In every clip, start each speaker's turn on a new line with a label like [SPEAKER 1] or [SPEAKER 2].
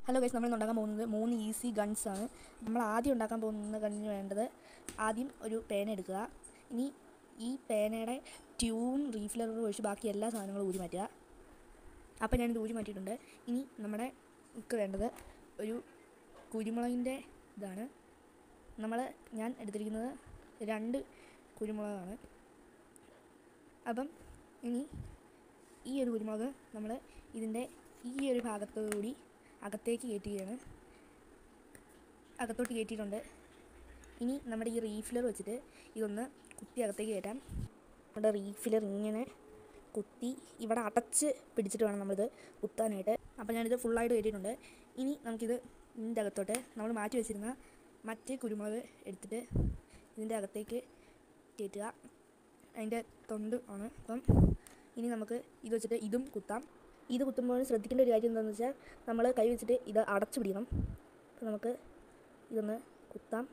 [SPEAKER 1] hello guys നമ്മൾ ഇന്ന് ഉണ്ടാക്കാൻ പോകുന്നത് മൂന്ന് ഈസി ഗൺസ് ആണ് നമ്മൾ ആദ്യം ഉണ്ടാക്കാൻ പോകുന്ന ഗണ്ണിന് വേണ്ടത് ആദ്യം ഒരു പേന എടുക്കുക ഇനി ഈ പേനയുടെ ട്യൂൺ റീഫിലറും ഒഴിച്ച് ബാക്കി എല്ലാ സാധനങ്ങളും ഊരി മാറ്റുക അപ്പോൾ ഞാനിത് ഊരി മാറ്റിയിട്ടുണ്ട് ഇനി നമ്മുടെ നമുക്ക് വേണ്ടത് ഒരു കുരുമുളകിൻ്റെ ഇതാണ് നമ്മൾ ഞാൻ എടുത്തിരിക്കുന്നത് രണ്ട് കുരുമുളകാണ് അപ്പം ഇനി ഈ ഒരു കുരുമുളക് നമ്മൾ ഇതിൻ്റെ ഈ ഒരു ഭാഗത്തുകൂടി അകത്തേക്ക് കയറ്റുകയാണ് അകത്തോട്ട് കയറ്റിയിട്ടുണ്ട് ഇനി നമ്മുടെ ഈ റീഫിലർ വെച്ചിട്ട് ഇതൊന്ന് കുത്തി അകത്തേക്ക് കയറ്റാം നമ്മുടെ റീഫിലർ ഇങ്ങനെ കുത്തി ഇവിടെ അടച്ച് പിടിച്ചിട്ട് വേണം നമ്മളിത് കുത്താനായിട്ട് അപ്പോൾ ഞാനിത് ഫുള്ളായിട്ട് കയറ്റിയിട്ടുണ്ട് ഇനി നമുക്കിത് ഇതിൻ്റെ അകത്തോട്ട് നമ്മൾ മാറ്റി വെച്ചിരുന്ന മറ്റേ കുരുമുളക് എടുത്തിട്ട് ഇതിൻ്റെ അകത്തേക്ക് കയറ്റുക അതിൻ്റെ തൊണ്ട് ആണ് അപ്പം ഇനി നമുക്ക് ഇത് വെച്ചിട്ട് ഇതും കുത്താം ഇത് കുത്തുമ്പോൾ ശ്രദ്ധിക്കേണ്ട ഒരു കാര്യം എന്താണെന്ന് വെച്ചാൽ നമ്മൾ കൈ വെച്ചിട്ട് ഇത് അടച്ചു പിടിക്കണം അപ്പോൾ നമുക്ക് ഇതൊന്ന് കുത്താം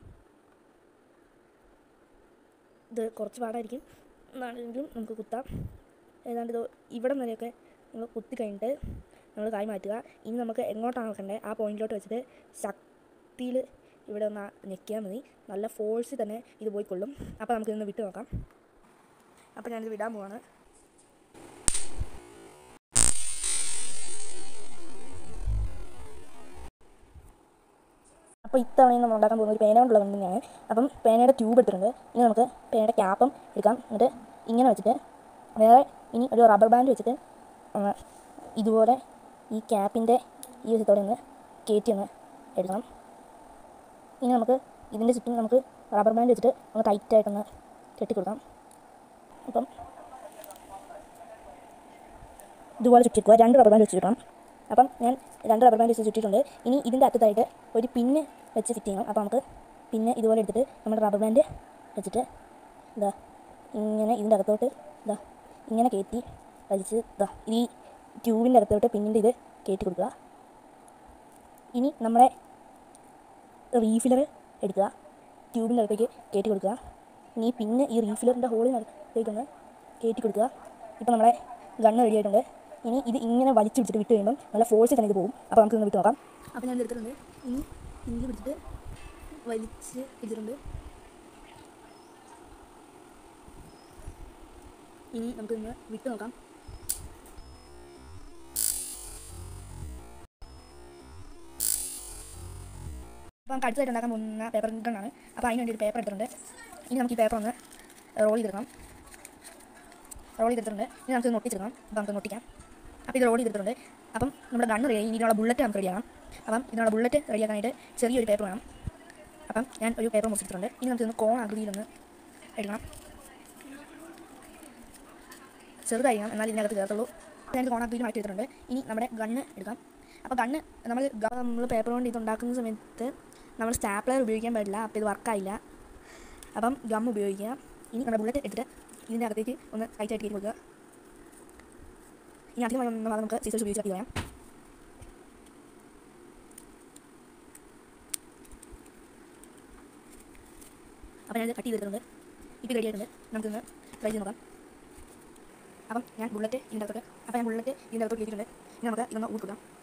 [SPEAKER 1] ഇത് കുറച്ച് പാടായിരിക്കും എന്നാണെങ്കിലും നമുക്ക് കുത്താം ഏതാണ്ട് ഇത് ഇവിടെ വരെയൊക്കെ നമ്മൾ കുത്തി കഴിഞ്ഞിട്ട് നമ്മൾ കായ് മാറ്റുക ഇനി നമുക്ക് എങ്ങോട്ടാണ് വെക്കേണ്ടത് ആ പോയിന്റിലോട്ട് വെച്ചിട്ട് ശക്തിയിൽ ഇവിടെ ഒന്ന് ഞെക്കിയാൽ മതി നല്ല ഫോഴ്സിൽ തന്നെ ഇത് പോയിക്കൊള്ളും അപ്പോൾ നമുക്കിതൊന്ന് വിട്ട് നോക്കാം അപ്പോൾ ഞാനിത് വിടാൻ പോവാണ് അപ്പോൾ ഇത്തവണയും നമ്മൾ ഉണ്ടാക്കാൻ പോകുന്ന ഒരു പേന കൊണ്ടുള്ള കണ്ണ് തന്നെയാണ് അപ്പം പേനയുടെ ട്യൂബ് എടുത്തിട്ടുണ്ട് ഇനി നമുക്ക് പേനയുടെ ക്യാപ്പും എടുക്കാം എന്നിട്ട് ഇങ്ങനെ വെച്ചിട്ട് വേറെ ഇനി ഒരു റബ്ബർ ബാൻഡ് വെച്ചിട്ട് ഒന്ന് ഇതുപോലെ ഈ ക്യാപ്പിൻ്റെ ഈ വശത്തോടെ ഒന്ന് കയറ്റി ഒന്ന് എടുക്കണം ഇനി നമുക്ക് ഇതിൻ്റെ ചുറ്റും നമുക്ക് റബ്ബർ ബാൻഡ് വെച്ചിട്ട് ഒന്ന് ടൈറ്റായിട്ടൊന്ന് കെട്ടിക്കൊടുക്കാം അപ്പം ഇതുപോലെ ചുറ്റിക്കുക രണ്ട് റബ്ബർ ബാൻഡ് വെച്ച് ചുറ്റണം അപ്പം ഞാൻ രണ്ട് റബ്ബർ ബാൻഡ് വെച്ച് ചുറ്റിയിട്ടുണ്ട് ഇനി ഇതിൻ്റെ അറ്റത്തായിട്ട് ഒരു പിന്ന് വെച്ച് ഫിറ്റ് ചെയ്യണം അപ്പോൾ നമുക്ക് പിന്നെ ഇതുപോലെ എടുത്തിട്ട് നമ്മുടെ റബ്ബർ ബാൻഡ് വെച്ചിട്ട് ഇതാ ഇങ്ങനെ ഇതിൻ്റെ അകത്തോട്ട് ഇതാ ഇങ്ങനെ കയറ്റി വലിച്ച് ഇതാ ഈ ട്യൂബിൻ്റെ അകത്തോട്ട് പിന്നിൻ്റെ ഇത് കയറ്റി കൊടുക്കുക ഇനി നമ്മുടെ റീഫിലർ എടുക്കുക ട്യൂബിൻ്റെ അകത്തേക്ക് കയറ്റി കൊടുക്കുക ഇനി ഈ പിന്നെ ഈ റീഫിലറിൻ്റെ ഹോളിനകത്തേക്കൊന്ന് കയറ്റി കൊടുക്കുക ഇപ്പോൾ നമ്മുടെ ഗണ്ണ് റെഡി ആയിട്ടുണ്ട് ഇനി ഇത് ഇങ്ങനെ വലിച്ചു പിടിച്ചിട്ട് വിട്ട് കഴിയുമ്പം നല്ല ഫോഴ്സിൽ തന്നെ ഇത് പോകും അപ്പോൾ നമുക്ക് ഇന്ന് വിട്ട് നോക്കാം അപ്പോൾ ഞാൻ എടുത്തിട്ടുണ്ട് ഇനി ഇഞ്ചി പിടിച്ചിട്ട് വലിച്ച് പിടിച്ചിട്ടുണ്ട് ഇനി നമുക്ക് ഇന്ന് വിട്ട് നോക്കാം അപ്പോൾ നമുക്ക് അടുത്തതായിട്ട് ഉണ്ടാക്കാൻ പോകുന്ന പേപ്പർ ഗണ്ണാണ് അപ്പോൾ അതിന് വേണ്ടി ഒരു പേപ്പർ എടുത്തിട്ടുണ്ട് ഇനി നമുക്ക് ഈ പേപ്പർ ഒന്ന് റോൾ ചെയ്തെടുക്കണം റോൾ ചെയ്തെടുത്തിട്ടുണ്ട് ഇനി നമുക്ക് നൊട്ടിച്ചെടുക്കണം അപ്പോൾ നമുക്ക് നൊട്ടിക്കാം അപ്പോൾ ഇത് റോൾ ചെയ്തെടുത്തിട്ടുണ്ട് അപ്പം നമ്മുടെ ഗണ്ണ് റെഡി ഇതിനുള്ള ബുള്ളറ്റ് നമുക്ക് റെഡിയാക്കണം അപ്പം ഇതിനുള്ള ബുള്ളറ്റ് റെഡിയാക്കാനായിട്ട് ചെറിയൊരു പേപ്പർ വേണം അപ്പം ഞാൻ ഒരു പേപ്പർ മുറിച്ചിട്ടുണ്ട് ഇനി നമുക്ക് ഇന്ന് കോൺ ആകൃതിയിലൊന്ന് എടുക്കണം ചെറുതായിരിക്കണം എന്നാൽ ഇതിനകത്ത് കയറത്തുള്ളൂ ഞാൻ കോൺ ആകൃതിയിൽ മാറ്റി എടുത്തിട്ടുണ്ട് ഇനി നമ്മുടെ ഗണ്ണ് എടുക്കാം അപ്പോൾ ഗണ്ണ് നമ്മൾ നമ്മൾ പേപ്പർ കൊണ്ട് ഇത് ഉണ്ടാക്കുന്ന സമയത്ത് നമ്മൾ സ്റ്റാപ്ലർ ഉപയോഗിക്കാൻ പാടില്ല അപ്പോൾ ഇത് വർക്കായില്ല അപ്പം ഗം ഉപയോഗിക്കുക ഇനി നമ്മുടെ ബുള്ളറ്റ് എടുത്തിട്ട് ഇതിൻ്റെ അകത്തേക്ക് ഒന്ന് ടൈറ്റായിട്ട് കയറ്റി കൊടുക്കുക ഇനി അധികം വന്ന ഭാഗം നമുക്ക് സീസേഴ്സ് ഉപയോഗിച്ച് കട്ട് ചെയ്യാം അപ്പോൾ ഞാനിത് കട്ട് ചെയ്തിട്ടുണ്ട് ഇപ്പോൾ റെഡി ആയിട്ടുണ്ട് നമുക്കിന്ന് ട്രൈ ചെയ്ത് നോക്കാം അപ്പം ഞാൻ ബുള്ളറ്റ് ഇതിൻ്റെ അകത്തോട്ട് അപ്പോൾ ഞാൻ ബുള്ളറ്റ് ഇതിൻ്റെ അകത്തോട്ട് കയറ്റിയിട്ടുണ്ട് ഇനി നമുക്ക് ഇതൊന്ന് ഊർക്കാം